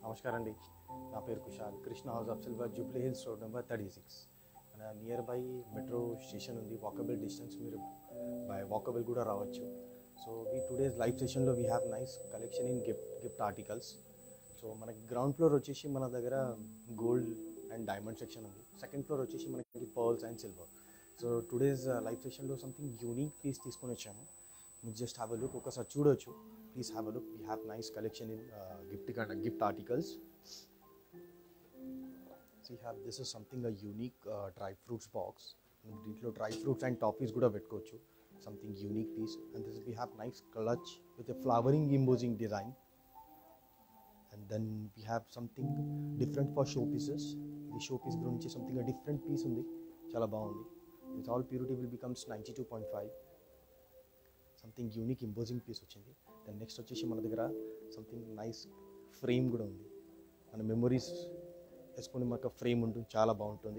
నమస్కారం అండి నా పేరు Kushal Krishna House of Silver Jubilee Hills road number thirty six మన నియర్ బై మెట్రో స్టేషన్ ఉంది వాకబుల్ డిస్టెన్స్ మీరు బై వాకబుల్ కూడా రావచ్చు సో వీ టుడేస్ లైవ్ సెషన్లో we have nice collection in gift gift articles so మనకి గ్రౌండ్ ఫ్లోర్ వచ్చేసి మన దగ్గర గోల్డ్ అండ్ డైమండ్ సెక్షన్ ఉంది సెకండ్ ఫ్లోర్ వచ్చేసి మనకి pearls and silver so today's live సెషన్లో సంథింగ్ యూనిక్ పీస్ తీసుకొని వచ్చాము మీరు జస్ట్ హ్యావ్ అ లుక్ ఒకసారి చూడొచ్చు please have a look we have nice collection in gift gift articles so you have this is something a unique dry fruits box దీంట్లో dry fruits and toffees కూడా పెట్టుకోవచ్చు something unique piece and this we have nice clutch with a flowering embossing design and then we have something different for show pieces ఈ show piece గురించి something different piece ఉంది చాలా బాగుంది with all purity will becomes ninety two point five something unique embossing piece వచ్చింది then next వచ్చేసి మన దగ్గర something nice frame కూడా ఉంది మన మెమొరీస్ వేసుకొని మనకు ఫ్రేమ్ ఉంటుంది చాలా బాగుంటుంది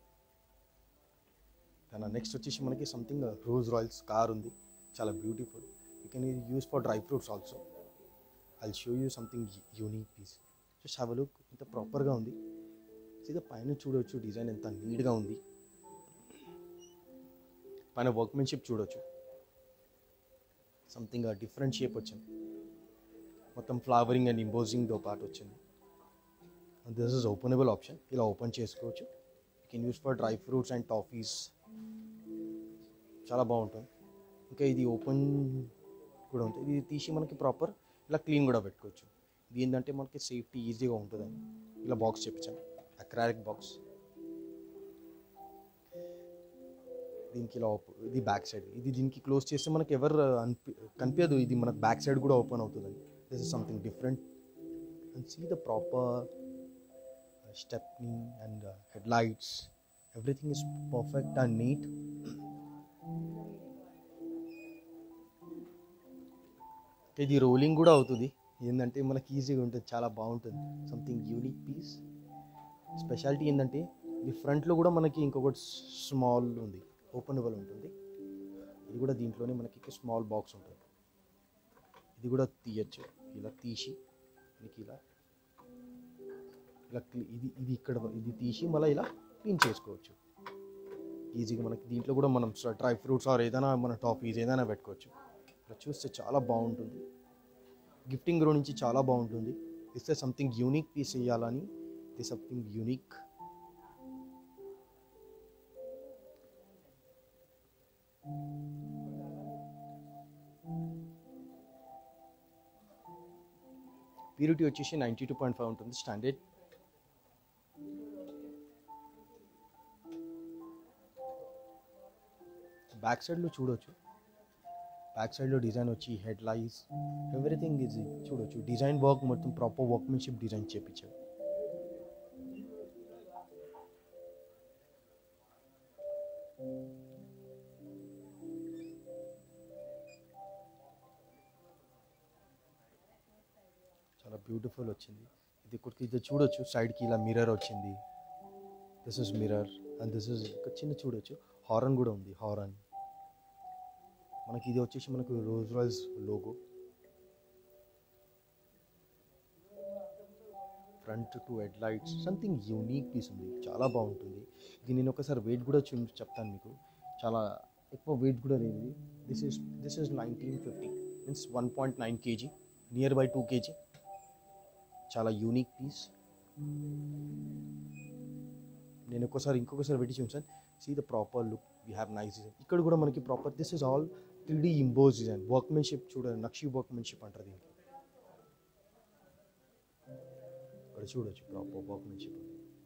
దాని నెక్స్ట్ వచ్చేసి మనకి సంథింగ్ రోజ్ రాయల్స్ కార్ ఉంది చాలా beautiful you can use for dry fruits also I show you something unique piece just have look ఇంత ప్రాపర్గా ఉంది సీదా పైన చూడవచ్చు డిజైన్ ఎంత నీట్గా ఉంది పైన వర్క్మెన్షిప్ చూడవచ్చు సంథింగ్ డిఫరెంట్ షేప్ వచ్చింది మొత్తం ఫ్లవరింగ్ అండ్ ఇంపోజింగ్తో పాటు వచ్చింది దిస్ ఇస్ ఓపెనబుల్ ఆప్షన్ ఇలా ఓపెన్ చేసుకోవచ్చు you can use for dry fruits and toffees చాలా బాగుంటుంది ఇంకా ఇది ఓపెన్ కూడా ఉంటుంది ఇది తీసి మనకి ప్రాపర్ ఇలా క్లీన్ కూడా పెట్టుకోవచ్చు ఇది ఏంటంటే మనకి సేఫ్టీ ఈజీగా ఉంటుందని ఇలా బాక్స్ చెప్పించాను అక్రాలిక్ బాక్స్ దీనికి ఇలా ఓపెన్ ఇది బ్యాక్ సైడ్ ఇది దీనికి క్లోజ్ చేస్తే మనకి ఎవరు అనిపి కనిపించదు ఇది మనకు బ్యాక్ సైడ్ కూడా ఓపెన్ అవుతుందని this is something different and see the proper stepney and head lights everything is perfect and neat ఇది రోలింగ్ కూడా అవుతుంది ఏంటంటే మనకి ఈజీగా ఉంటుంది చాలా బాగుంటుంది సంథింగ్ యూనిక్ పీస్ స్పెషాలిటీ ఏంటంటే ఇది ఫ్రంట్లో కూడా మనకి ఇంకొకటి స్మాల్ ఉంది ఓపెనబుల్ ఉంటుంది ఇది కూడా దీంట్లోనే మనకి స్మాల్ బాక్స్ ఉంటుంది ఇది కూడా తీయచ్చు ఇలా తీసి మనకి ఇలా ఇలా క్లీ- ఇది ఇది ఇక్కడ ఇది తీసి మళ్ళీ ఇలా క్లీన్ చేసుకోవచ్చు ఈజీగా మనకి దీంట్లో కూడా మనం డ్రై ఫ్రూట్స్ ఆర్ ఏదైనా మన టాఫీస్ ఏదైనా పెట్టుకోవచ్చు ఇలా చూస్తే చాలా బాగుంటుంది గిఫ్టింగ్ రో నుంచి చాలా బాగుంటుంది ఇస్తే సంథింగ్ యూనిక్ పీస్ వేయాలని ఇది సంథింగ్ యూనిక్ ప్యూరిటీ వచ్చేసి నైంటీ టూ పాయింట్ ఫైవ్ ఉంటుంది స్టాండర్డ్ బ్యాక్ సైడ్లో చూడొచ్చు బ్యాక్ సైడ్లో డిజైన్ వచ్చి హెడ్ లైట్స్ ఎవ్రీథింగ్ ఈజ్ చూడొచ్చు డిజైన్ వర్క్ మొత్తం ప్రాపర్ వర్క్మెన్షిప్ డిజైన్ చేపించారు చాలా బ్యూటిఫుల్ వచ్చింది ఇది కొడుకు ఇది చూడొచ్చు సైడ్కి ఇలా మిర్రర్ వచ్చింది this is mirror and this is ఒక చిన్న చూడొచ్చు హారన్ కూడా ఉంది హారన్ మనకి ఇది వచ్చేసి మనకు Rose Royals logo front to head lights something unique piece ఉంది చాలా బాగుంటుంది ఇది నేను ఒకసారి వెయిట్ కూడా చూ చెప్తాను మీకు చాలా ఎక్కువ వెయిట్ కూడా లేదు ఇది this is this is nineteen fifty means one point nine KG near by two KG చాలా యూనిక్ పీస్ నేను ఒక్కసారి ఇంకొకసారి పెట్టి చూసాను see the proper look we have nice design ఇక్కడ కూడా మనకి proper this is all three D emboss design workmanship చూడండి నక్షి వర్క్మెన్షిప్ అంటారు దీనికి ఇక్కడ చూడొచ్చు ప్రాపర్ వర్క్మెన్షిప్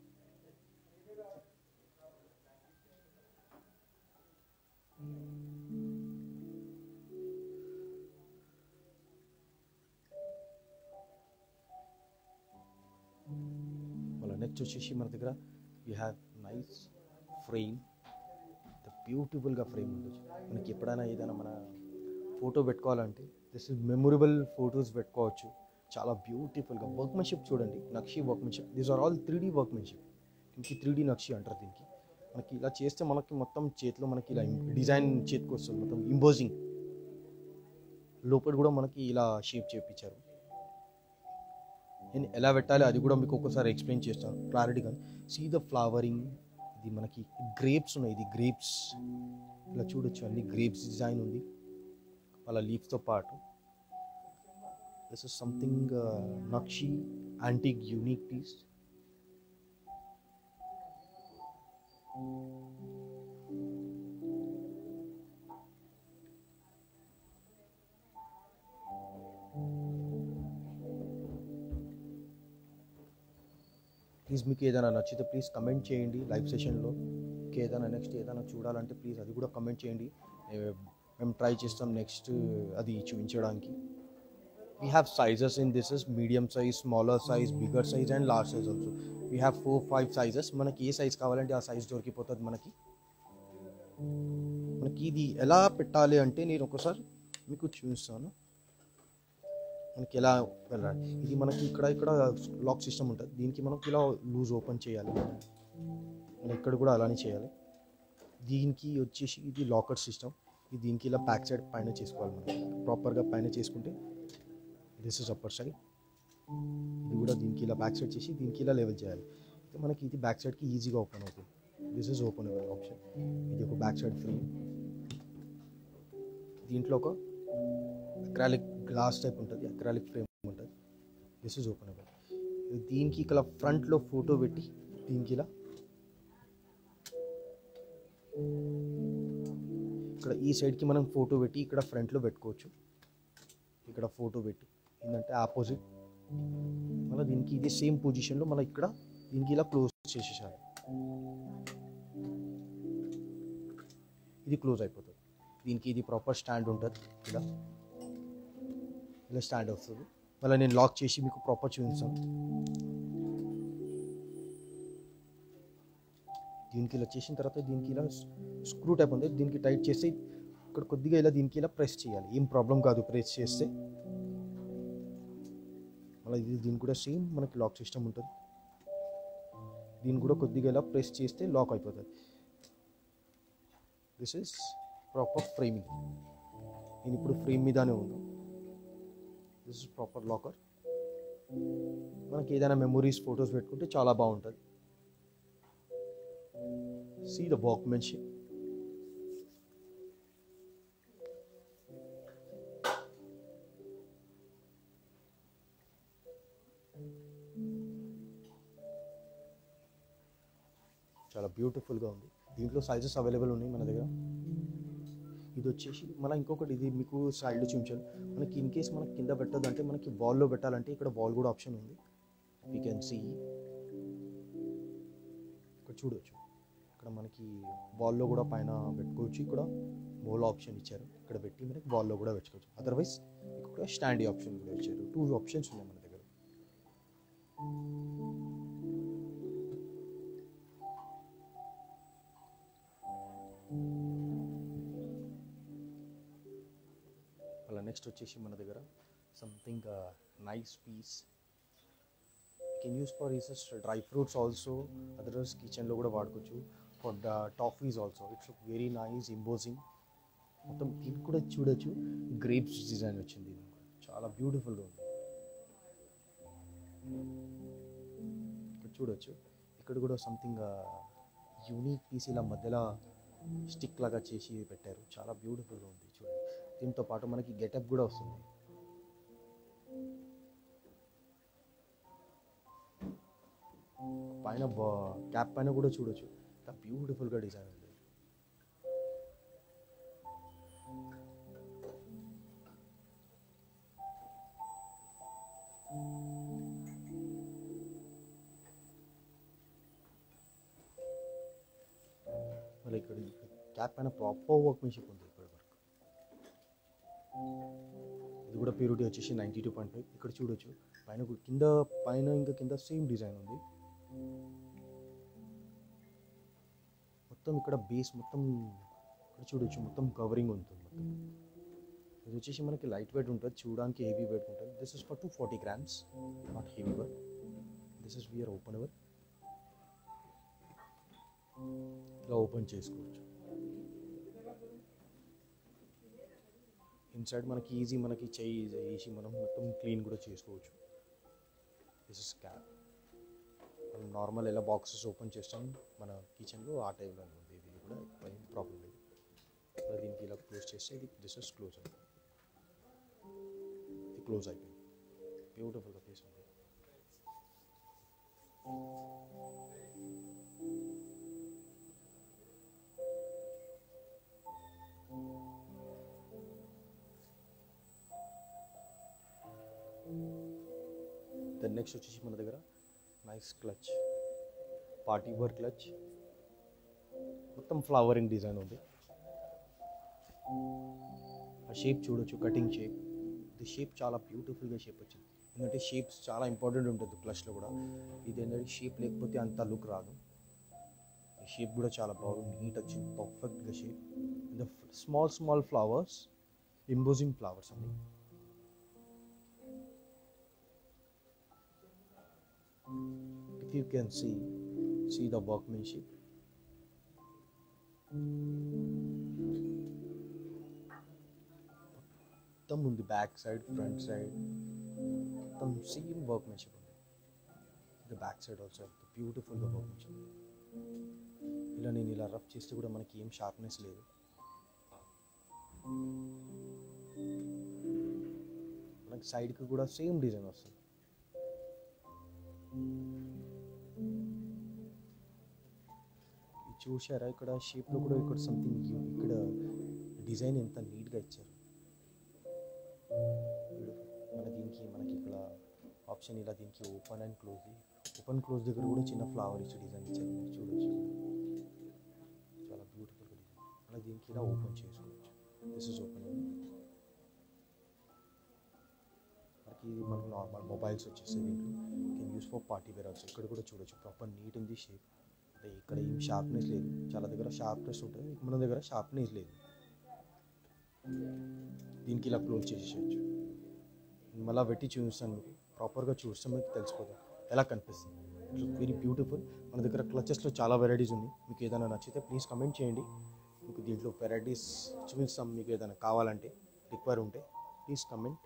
మళ్ళీ నెక్స్ట్ వచ్చేసి మన దగ్గర we have nice frame the బ్యూటిఫుల్గా ఫ్రేమ్ ఉండొచ్చు మనకి ఎప్పుడైనా ఏదైనా మన ఫోటో పెట్టుకోవాలంటే దిస్ ఇస్ మెమొరబుల్ ఫొటోస్ పెట్టుకోవచ్చు చాలా బ్యూటిఫుల్గా వర్క్మెన్షిప్ చూడండి నక్షి వర్క్మెన్షిప్ these are all three D workmanship దీనికి త్రీ డీ నక్షి అంటారు దీనికి మనకి ఇలా చేస్తే మనకి మొత్తం చేతిలో మనకి ఇలా డిజైన్ చేతికి వస్తుంది మొత్తం ఇంపోజింగ్ లోపల కూడా మనకి ఇలా షేప్ చేపించారు నేను ఎలా పెట్టాలి అది కూడా మీకు ఒకసారి ఎక్స్ప్లెయిన్ చేస్తాను క్లారిటీగా సీ ద ఫ్లవరింగ్ ఇది మనకి గ్రేప్స్ ఉన్నాయి ఇది గ్రేప్స్ ఇలా చూడొచ్చు అన్ని గ్రేప్స్ డిజైన్ ఉంది వాళ్ళ లీఫ్తో పాటు దిస్ ఇస్ సంథింగ్ నక్షి యాంటిక్ యూనిక్ పీస్ ప్లీజ్ మీకు ఏదైనా నచ్చితే ప్లీజ్ కమెంట్ చేయండి లైవ్ సెషన్లో మీకు ఏదైనా నెక్స్ట్ ఏదైనా చూడాలంటే ప్లీజ్ అది కూడా కమెంట్ చేయండి ఏ- మేము ట్రై చేస్తాం నెక్స్ట్ అది చూపించడానికి we have sizes in this is medium size smaller size bigger size and large size also we have four five sizes మనకి ఏ సైజ్ కావాలంటే ఆ సైజ్ దొరికిపోతుంది మనకి మనకి ఇది ఎలా పెట్టాలి అంటే నేను ఒకసారి మీకు చూపిస్తాను మనకి ఎలా వెళ్ళాలి ఇది మనకి ఇక్కడ ఇక్కడ లాక్ సిస్టమ్ ఉంటుంది దీనికి మనకి ఇలా లూజ్ ఓపెన్ చేయాలి మనం ఇక్కడ కూడా అలానే చేయాలి దీనికి వచ్చేసి ఇది లాకర్ సిస్టమ్ ఇది దీనికి ఇలా బ్యాక్ సైడ్ పైన చేసుకోవాలి మనం ప్రాపర్గా పైన చేసుకుంటే దిస్ ఇస్ అప్పర్ సైడ్ ఇది కూడా దీనికి ఇలా బ్యాక్ సైడ్ చేసి దీనికి ఇలా లెవెల్ చేయాలి అయితే మనకి ఇది బ్యాక్ సైడ్కి ఈజీగా ఓపెన్ అవుతుంది దిస్ ఇస్ ఓపెన్ ఆప్షన్ ఇది ఒక బ్యాక్ సైడ్ ఫ్రేమ్ దీంట్లో ఒక అక్రాలిక్ గ్లాస్ టైప్ ఉంటుంది అక్రాలిక్ ఫ్రేమ్ ఉంటుంది దిస్ ఇస్ ఓపెన్ దీనికి ఇక్కడ ఫ్రంట్లో ఫోటో పెట్టి దీనికి ఇలా ఇక్కడ ఈ సైడ్కి మనం ఫోటో పెట్టి ఇక్కడ ఫ్రంట్లో పెట్టుకోవచ్చు ఇక్కడ ఫోటో పెట్టి ఏంటంటే ఆపోజిట్ మళ్ళీ దీనికి ఇది సేమ్ పొజిషన్లో మళ్ళీ ఇక్కడ దీనికి ఇలా క్లోజ్ చేసేసాలి ఇది క్లోజ్ అయిపోతుంది దీనికి ఇది ప్రాపర్ స్టాండ్ ఉంటుంది ఇలా ఇలా స్టాండ్ వస్తుంది మళ్ళీ నేను లాక్ చేసి మీకు ప్రాపర్ చూపిస్తాను దీనికి ఇలా చేసిన తర్వాత దీనికి ఇలా స్క్రూ టైప్ ఉంది దీనికి టైట్ చేసి ఇక్కడ కొద్దిగా ఇలా దీనికి ఇలా ప్రెస్ చేయాలి ఏం ప్రాబ్లం కాదు ప్రెస్ చేస్తే మళ్ళీ ఇది దీనికి కూడా సేమ్ మనకి లాక్ సిస్టమ్ ఉంటుంది దీన్ని కూడా కొద్దిగా ఇలా ప్రెస్ చేస్తే లాక్ అయిపోతుంది దిస్ ఇస్ ప్రాపర్ ఫ్రేమింగ్ నేను ఇప్పుడు ఫ్రేమ్ మీదనే ఉన్నాను దిస్ ఇస్ ప్రాపర్ లాకర్ మనకి ఏదైనా మెమొరీస్ ఫొటోస్ పెట్టుకుంటే చాలా బాగుంటుంది see the workmanship చాలా బ్యూటిఫుల్గా ఉంది దీంట్లో సైజెస్ అవైలబుల్ ఉన్నాయి మన దగ్గర ఇది వచ్చేసి మన ఇంకొకటి ఇది మీకు సైడ్లో చూపించాను మనకి ఇన్ కేస్ మనకి కింద పెట్టదు అంటే మనకి వాల్లో పెట్టాలంటే ఇక్కడ వాల్ కూడా ఆప్షన్ ఉంది వీ కెన్ సీ ఇక్కడ చూడవచ్చు ఇక్కడ మనకి వాల్లో కూడా పైన పెట్టుకోవచ్చు ఇక్కడ మోల్ ఆప్షన్ ఇచ్చారు ఇక్కడ పెట్టి మనకి వాల్లో కూడా పెట్టుకోవచ్చు అదర్వైజ్ ఇక్కడ స్టాండీ ఆప్షన్ కూడా ఇచ్చారు టూ ఆప్షన్స్ ఉన్నాయి మన దగ్గర అలా నెక్స్ట్ వచ్చేసి మన దగ్గర something nice piece can use for recess dry fruits also otherwise కిచెన్లో కూడా వాడుకోవచ్చు for the toffees also it's look very nice embossing మొత్తం దీనికి కూడా చూడొచ్చు గ్రేప్స్ డిజైన్ వచ్చింది దీనికి కూడా. చాలా బ్యూటిఫుల్గా ఉంది ఇక్కడ చూడొచ్చు ఇక్కడ కూడా సంథింగ్ యూనిక్ పీస్ ఇలా మధ్యలో స్టిక్ లాగా చేసి పెట్టారు చాలా బ్యూటిఫుల్గా ఉంది చూడండి దీంతో పాటు మనకి గెటప్ కూడా వస్తుంది పైన క్యాప్ పైన కూడా చూడొచ్చు ఎంత బ్యూటిఫుల్గా డిజైన్ ఉంది మళ్ళీ ఇక్కడ క్యాప్ పైన ప్రాపర్ వర్క్మెన్షిప్ ఉంది ఇక్కడ వరకు ఇది కూడా ప్యూరిటీ వచ్చేసి నైంటీ టూ పాయింట్ ఫైవ్ ఇక్కడ చూడొచ్చు పైన కూడా- కింద పైన ఇంకా కింద సేమ్ డిజైన్ ఉంది మొత్తం ఇక్కడ బేస్ మొత్తం ఇక్కడ చూడొచ్చు మొత్తం కవరింగ్ ఉంటుంది మొత్తం ఇది వచ్చేసి మనకి లైట్ వెయిట్ ఉంటుంది చూడడానికి హెవీ వెయిట్ ఉంటుంది this is for two forty grams not heavy wear this is where open ever ఇలా ఓపెన్ చేసుకోవచ్చు ఇన్సైడ్ మనకి ఈజీ మనకి చెయ్యి వేసి మనం మొత్తం క్లీన్ కూడా చేసుకోవచ్చు దిస్ ఇస్ క్యాప్ మనం నార్మల్ ఎలా బాక్సెస్ ఓపెన్ చేస్తాం మన కిచెన్లో ఆ టైప్లో ఉంది ఇది కూడా ఏం ప్రాబ్లం లేదు ఇలా దీనికి ఇలా క్లోజ్ చేస్తే ఇది దిస్ ఇస్ క్లోజ్ అయిపోయింది ఇది క్లోజ్ అయిపోయింది బ్యూటిఫుల్గా పీస్ ఉంది దెన్ నెక్స్ట్ వచ్చేసి మన దగ్గర nice clutch party wear clutch మొత్తం ఫ్లవరింగ్ డిజైన్ ఉంది ఆ షేప్ చూడొచ్చు కటింగ్ షేప్ ఇది షేప్ చాలా బ్యూటిఫుల్గా షేప్ వచ్చింది ఎందుకంటే షేప్స్ చాలా ఇంపార్టెంట్ ఉంటుంది క్లచ్లో కూడా ఇది ఏంటంటే షేప్ లేకపోతే అంత లుక్ రాదు ఈ షేప్ కూడా చాలా బాగుంది నీట్ వచ్చింది పర్ఫెక్ట్గా shape the small small flowers embossing flowers అన్ని if you can see see the workmanship మొత్తం ఉంది బ్యాక్ సైడ్ ఫ్రంట్ సైడ్ మొత్తం సేమ్ వర్క్మెన్షిప్ ఉంది ద బ్యాక్ సైడ్ ఆల్సో బ్యూటిఫుల్గా వర్క్మెన్షిప్ ఇలా నేను ఇలా రఫ్ చేస్తే కూడా మనకి ఏం షార్ప్నెస్ లేదు మనకి సైడ్కి కూడా సేమ్ డిజైన్ వస్తుంది ఇది చూశారా ఇక్కడ షేప్లో కూడా ఇక్కడ సంథింగ్ ఇక్కడ డిజైన్ ఎంత నీట్గా ఇచ్చారు Beautiful. మన దీనికి మనకి ఇక్కడ ఆప్షన్ ఇలా దీనికి open and close open close దగ్గర కూడా చిన్న ఫ్లవర్ ఇచ్చి డిజైన్ ఇచ్చారు మీరు చూడొచ్చు చాలా బ్యూటిఫుల్గా డిజైన్ మన దీనికి ఇలా ఓపెన్ చేసుకోవచ్చు దిస్ ఇస్ ఓపెన్ మనకి ఇది మనకి నార్మల్ మొబైల్స్ వచ్చేసి దీంట్లో can use for party wear also ఇక్కడ కూడా చూడొచ్చు ప్రాపర్ నీట్ ఉంది షేప్ అంటే ఇక్కడ ఏం షార్ప్నెస్ లేదు చాలా దగ్గర షార్ప్నెస్ ఉంటుంది మన దగ్గర షార్ప్నెస్ లేదు దీనికి ఇలా క్లోజ్ చేసేయచ్చు మళ్ళీ పెట్టి చూపిస్తాను మీకు ప్రాపర్గా చూస్తే మీకు తెలిసిపోతుంది ఎలా కనిపిస్తుంది వెరీ బ్యూటిఫుల్ మన దగ్గర క్లచెస్లో చాలా వెరైటీస్ ఉంది మీకు ఏదైనా నచ్చితే ప్లీజ్ కమెంట్ చేయండి మీకు దీంట్లో వెరైటీస్ చూపిస్తాం మీకు ఏదైనా కావాలంటే రిక్వైర్ ఉంటే please comment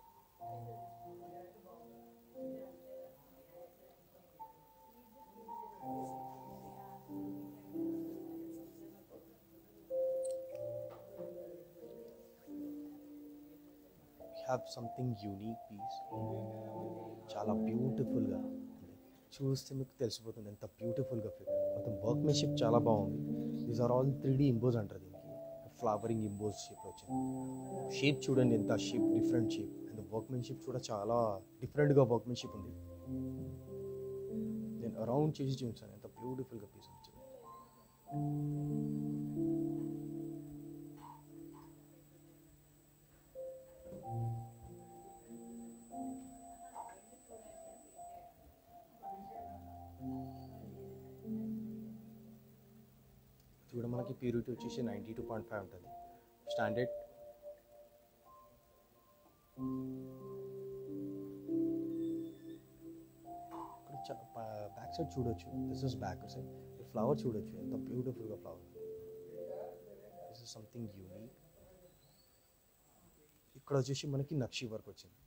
have something unique piece చాలా బ్యూటిఫుల్గా ఉంది చూస్తే మీకు తెలిసిపోతుంది ఎంత బ్యూటిఫుల్గా మొత్తం వర్క్మెన్షిప్ చాలా బాగుంది these are all three D emboss అంటారు దీనికి ఫ్లవరింగ్ ఇంబోజ్ షేప్ వచ్చింది షేప్ చూడండి ఎంత shape different shape and workmanship కూడా చాలా డిఫరెంట్గా వర్క్మెన్షిప్ ఉంది నేను అరౌండ్ చేసి చూసాను ఎంత బ్యూటిఫుల్గా పీస్ వచ్చింది ఇది కూడా మనకి ప్యూరిటీ వచ్చేసి నైంటీ టూ పాయింట్ ఫైవ్ ఉంటుంది స్టాండర్డ్ ఇక్కడ బ్యాక్ సైడ్ చూడొచ్చు this is back side flower చూడొచ్చు ఎంత బ్యూటిఫుల్గా flower this is something unique ఇక్కడ వచ్చేసి మనకి నక్షి వర్క్ వచ్చింది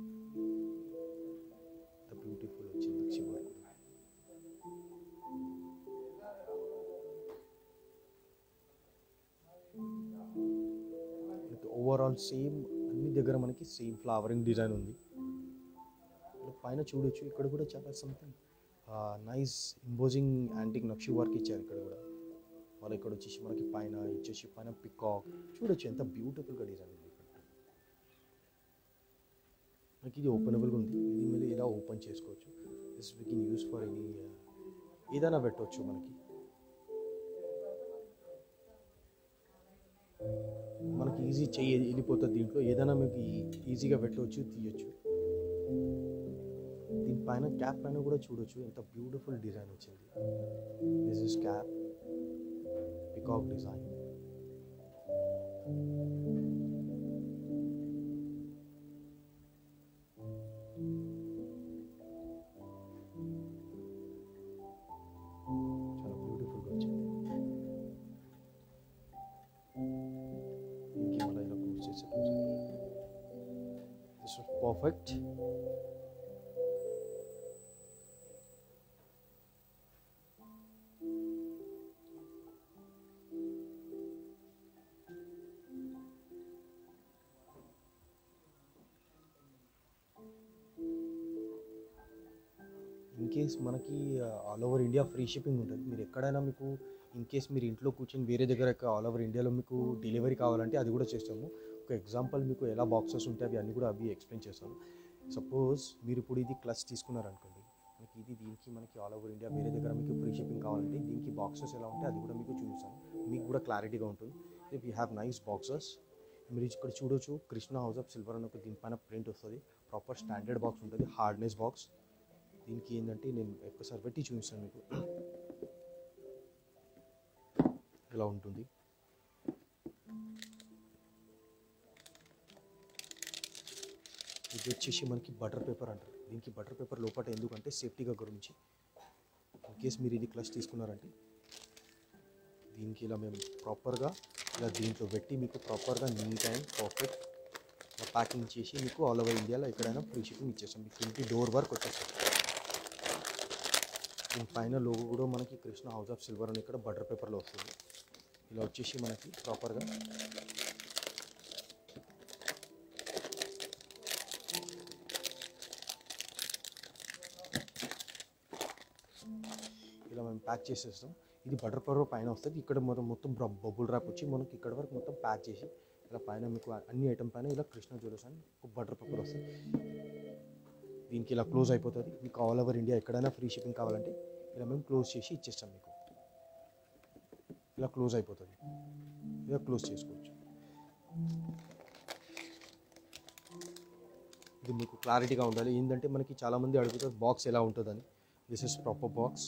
ఎంత బ్యూటిఫుల్ వచ్చింది నక్షి వర్క్ ఓవరాల్ సేమ్ అన్ని దగ్గర మనకి సేమ్ ఫ్లవరింగ్ డిజైన్ ఉంది ఇక్కడ పైన చూడొచ్చు ఇక్కడ కూడా చాలా సంథింగ్ నైస్ ఇంపోజింగ్ యాంటిక్ నక్షి వర్క్ ఇచ్చారు ఇక్కడ కూడా వాళ్ళు ఇక్కడ వచ్చేసి మనకి పైన ఇచ్చేసి పైన పికాక్ చూడొచ్చు ఎంత బ్యూటిఫుల్గా డిజైన్ ఉంది ఇక్కడ మనకి ఇది ఓపెనబుల్గా ఉంది ఇది మళ్ళీ ఇలా ఓపెన్ చేసుకోవచ్చు this we can use for any ఏదైనా పెట్టవచ్చు మనకి మనకి ఈజీ చెయ్యి వెళ్ళిపోతుంది దీంట్లో ఏదైనా మీకు ఈ- ఈజీగా పెట్టవచ్చు తీయచ్చు దీనిపైన క్యాప్ పైన కూడా చూడొచ్చు ఎంత బ్యూటిఫుల్ డిజైన్ వచ్చింది this is cap peacock design చాలా బ్యూటిఫుల్గా వచ్చింది దీనికి మళ్ళీ ఇలా క్లోజ్ చేసి close this is perfect in case మనకి all over India free shipping ఉంటుంది మీరు ఎక్కడైనా మీకు ఇన్ కేస్ మీరు ఇంట్లో కూర్చొని వేరే దగ్గర ఆల్ ఓవర్ ఇండియాలో మీకు డెలివరీ కావాలంటే అది కూడా చేస్తాము ఒక ఎగ్జాంపుల్ మీకు ఎలా బాక్సెస్ ఉంటాయి అవి అన్నీ కూడా అవి ఎక్స్ప్లెయిన్ చేస్తాను సపోజ్ మీరు ఇప్పుడు ఇది క్లచ్ తీసుకున్నారనుకోండి మనకి ఇది దీనికి మనకి ఆల్ ఓవర్ ఇండియా వేరే దగ్గర మీకు ఫ్రీ షిప్పింగ్ కావాలంటే దీనికి బాక్సెస్ ఎలా ఉంటాయి అది కూడా మీకు చూపిస్తాను మీకు కూడా క్లారిటీగా ఉంటుంది if you have nice boxes మీరు ఇక్కడ చూడొచ్చు కృష్ణ హౌస్ ఆఫ్ సిల్వర్ అని ఒక దీనిపైన ప్రింట్ వస్తుంది ప్రాపర్ స్టాండర్డ్ బాక్స్ ఉంటుంది హార్డ్నెస్ బాక్స్ దీనికి ఏంటంటే నేను ఒక్కసారి పెట్టి చూపిస్తాను మీకు ఇలా ఉంటుంది ఇది వచ్చేసి మనకి బటర్ పేపర్ అంటారు దీనికి బటర్ పేపర్ లోపల ఎందుకంటే సేఫ్టీగా గురించి ఇన్ కేస్ మీరు ఇది క్లచ్ తీసుకున్నారంటే దీనికి ఇలా మేము ప్రాపర్గా ఇలా దీంట్లో పెట్టి మీకు ప్రాపర్గా నీట్ అండ్ పర్ఫెక్ట్ ప్యాకింగ్ చేసి మీకు ఆల్ ఓవర్ ఇండియాలో ఎక్కడైనా ఫ్రీ షిప్పింగ్ ఇచ్చేస్తాం మీకు ఇంటి డోర్ వర్క్ వచ్చేస్తాం దీని పైన లోగో కూడా మనకి కృష్ణ హౌస్ ఆఫ్ సిల్వర్ అని ఇక్కడ బటర్ పేపర్లో వస్తుంది ఇలా వచ్చేసి మనకి ప్రాపర్గా ఇలా మేము ప్యాక్ చేసేస్తాం ఇది బటర్ పేపర్ పైన వస్తుంది ఇక్కడ మొత్తం మొత్తం బబుల్ ర్యాప్ వచ్చి మనకి ఇక్కడ వరకు మొత్తం ప్యాక్ చేసి ఇలా పైన మీకు అన్ని ఐటమ్ పైన ఇలా కృష్ణ జ్యువెలర్స్ అని ఒక బటర్ పేపర్ వస్తుంది దీనికి ఇలా క్లోజ్ అయిపోతుంది మీకు ఆల్ ఓవర్ ఇండియా ఎక్కడైనా ఫ్రీ షిప్పింగ్ కావాలంటే ఇలా మేము క్లోజ్ చేసి ఇచ్చేస్తాం మీకు ఇలా క్లోజ్ అయిపోతుంది ఇలా క్లోజ్ చేసుకోవచ్చు ఇది మీకు క్లారిటీగా ఉండాలి ఏంటంటే మనకి చాలామంది అడుగుతారు బాక్స్ ఎలా ఉంటుందని దిస్ ఇస్ ప్రాపర్ బాక్స్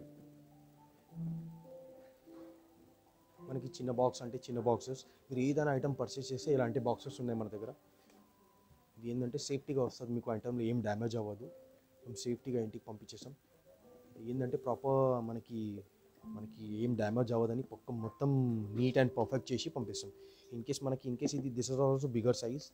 మనకి చిన్న బాక్స్ అంటే చిన్న బాక్సెస్ మీరు ఏదైనా ఐటమ్ పర్చేస్ చేస్తే ఇలాంటి బాక్సెస్ ఉన్నాయి మన దగ్గర ఇది ఏంటంటే సేఫ్టీగా వస్తుంది మీకు ఐటమ్లో ఏం డ్యామేజ్ అవ్వదు మేము సేఫ్టీగా ఇంటికి పంపించేసాం ఇది ఏంటంటే ప్రాపర్ మనకి మనకి ఏం డ్యామేజ్ అవ్వదని పక్క మొత్తం నీట్ అండ్ పర్ఫెక్ట్ చేసి పంపిస్తాం ఇన్ కేస్ మనకి ఇన్ కేస్ ఇది this is also bigger size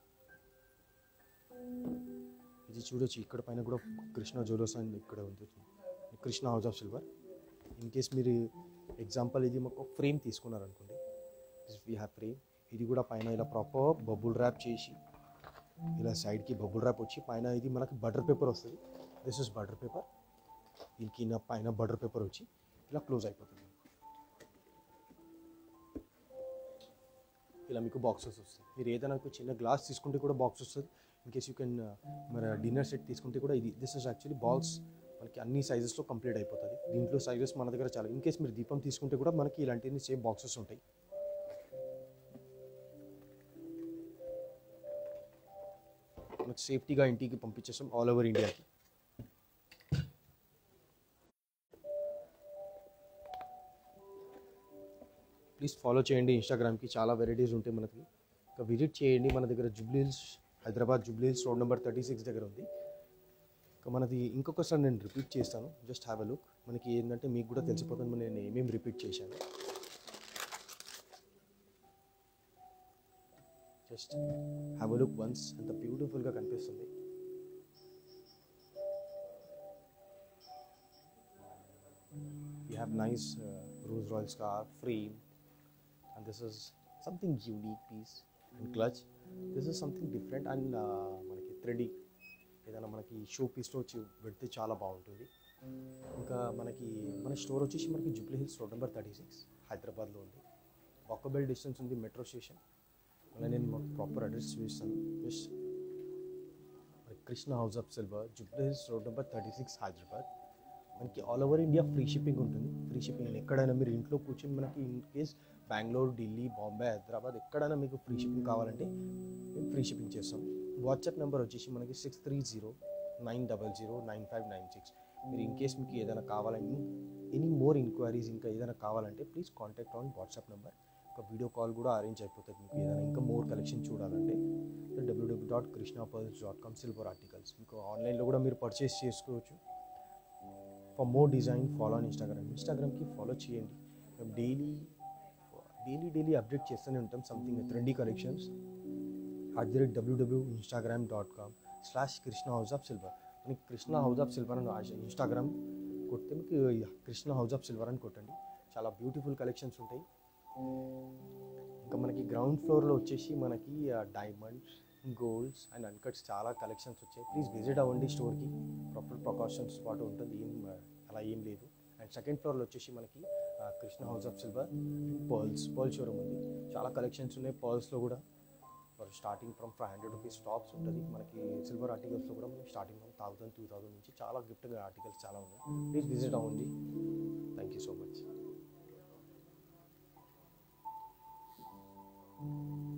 ఇది చూడొచ్చు ఇక్కడ పైన కూడా కృష్ణ జ్యువెలర్స్ అని ఇక్కడ ఉంది Krishna House of Silver in case మీరు ఎగ్జాంపుల్ ఇది మాకు ఫ్రేమ్ తీసుకున్నారనుకోండి వీ హ్యావ్ ఫ్రేమ్ ఇది కూడా పైన ఇలా ప్రాపర్ బబుల్ ర్యాప్ చేసి ఇలా సైడ్కి బబుల్ ర్యాప్ వచ్చి పైన ఇది మనకి బటర్ పేపర్ వస్తుంది దిస్ ఇస్ బటర్ పేపర్ దీనికి నా పైన బటర్ పేపర్ వచ్చి ఇలా క్లోజ్ అయిపోతుంది ఇలా మీకు బాక్సెస్ వస్తాయి మీరు ఏదైనా ఒక చిన్న గ్లాస్ తీసుకుంటే కూడా బాక్స్ వస్తుంది ఇన్ కేస్ యూ కెన్ మరి డిన్నర్ సెట్ తీసుకుంటే కూడా ఇది దిస్ ఇస్ యాక్చువల్లీ బాక్స్ మనకి అన్ని సైజెస్లో కంప్లీట్ అయిపోతుంది దీంట్లో సైజెస్ మన దగ్గర చాలా ఇన్ కేస్ మీరు దీపం తీసుకుంటే కూడా మనకి ఇలాంటివి సేమ్ బాక్సెస్ ఉంటాయి మనకి సేఫ్టీగా ఇంటికి పంపించేస్తాం ఆల్ ఓవర్ ఇండియాకి ప్లీజ్ ఫాలో చేయండి ఇన్స్టాగ్రామ్కి చాలా వెరైటీస్ ఉంటాయి మనకి ఇంకా విజిట్ చేయండి మన దగ్గర Jubilee Hills Hyderabad Jubilee Hills road number thirty six దగ్గర ఉంది ఇంకా మనది ఇంకొకసారి నేను రిపీట్ చేస్తాను జస్ట్ హ్యావ్ అ లుక్ మనకి ఏంటంటే మీకు కూడా తెలిసిపోతుంది మరి నేను ఏమేమి రిపీట్ చేశాను just have a look once అంత బ్యూటిఫుల్గా కనిపిస్తుంది you have nice uh, Rolls Royce car frame and this is something unique piece and clutch this is something different and uh, మనకి త్రెడీ ఏదైనా మనకి షో పీస్లో వచ్చి పెడితే చాలా బాగుంటుంది ఇంకా మనకి మన స్టోర్ వచ్చేసి మనకి Jubilee Hills road number thirty six హైదరాబాద్లో ఉంది వాకబుల్ డిస్టెన్స్ ఉంది మెట్రో స్టేషన్ మళ్ళీ నేను మాకు ప్రాపర్ అడ్రస్ చూపిస్తాను just Krishna House of Silver Jubilee Hills road number thirty six Hyderabad మనకి all over India free shipping ఉంటుంది ఫ్రీ షిప్పింగ్ ఎక్కడైనా మీరు ఇంట్లో కూర్చొని మనకి ఇన్ కేస్ బెంగళూరు ఢిల్లీ బాంబే హైదరాబాద్ ఎక్కడైనా మీకు ఫ్రీ షిప్పింగ్ కావాలంటే మేము ఫ్రీ షిప్పింగ్ చేస్తాం వాట్సాప్ నెంబర్ వచ్చేసి మనకి six three zero nine double zero nine five nine six మీరు ఇన్ కేస్ మీకు ఏదైనా కావాలని ఎనీ మోర్ ఎంక్వైరీస్ ఇంకా ఏదైనా కావాలంటే please contact on WhatsApp number ఒక వీడియో కాల్ కూడా అరేంజ్ అయిపోతుంది మీకు ఏదైనా ఇంకా మోర్ కలెక్షన్ చూడాలంటే W W dot Krishna pearls dot com silver articles మీకు ఆన్లైన్లో కూడా మీరు పర్చేస్ చేసుకోవచ్చు for more design follow on Instagram ఇన్స్టాగ్రామ్కి ఫాలో చేయండి మేము డైలీ డైలీ డైలీ అప్డేట్ చేస్తూనే ఉంటాం something trendy collections at the rate W W Instagram dot com slash Krishna House of Silver మనకి కృష్ణ హౌస్ ఆఫ్ సిల్వర్ అని ఇన్స్టాగ్రామ్ కొడితే మీకు కృష్ణ హౌస్ ఆఫ్ సిల్వర్ అని కొట్టండి చాలా బ్యూటిఫుల్ కలెక్షన్స్ ఉంటాయి ఇంకా మనకి గ్రౌండ్ ఫ్లోర్లో వచ్చేసి మనకి డైమండ్స్ గోల్డ్స్ అండ్ అన్కట్స్ చాలా కలెక్షన్స్ వచ్చాయి ప్లీజ్ విజిట్ అవ్వండి స్టోర్కి ప్రాపర్ ప్రికాషన్స్ పాటు ఉంటుంది ఏం ఆ, అలా ఏం లేదు అండ్ సెకండ్ ఫ్లోర్లో వచ్చేసి మనకి ఆ, Krishna House of Silver pearls pearl showroom ఉంది చాలా కలెక్షన్స్ ఉన్నాయి పర్ల్స్లో కూడా for starting from five hundred rupees tops ఉంటుంది మనకి సిల్వర్ ఆర్టికల్స్లో కూడా మనకి starting from thousand two thousand నుంచి చాలా గిఫ్ట్ ఆర్టికల్స్ చాలా ఉన్నాయి ప్లీజ్ విజిట్ అవ్వండి థ్యాంక్ యూ సో మచ్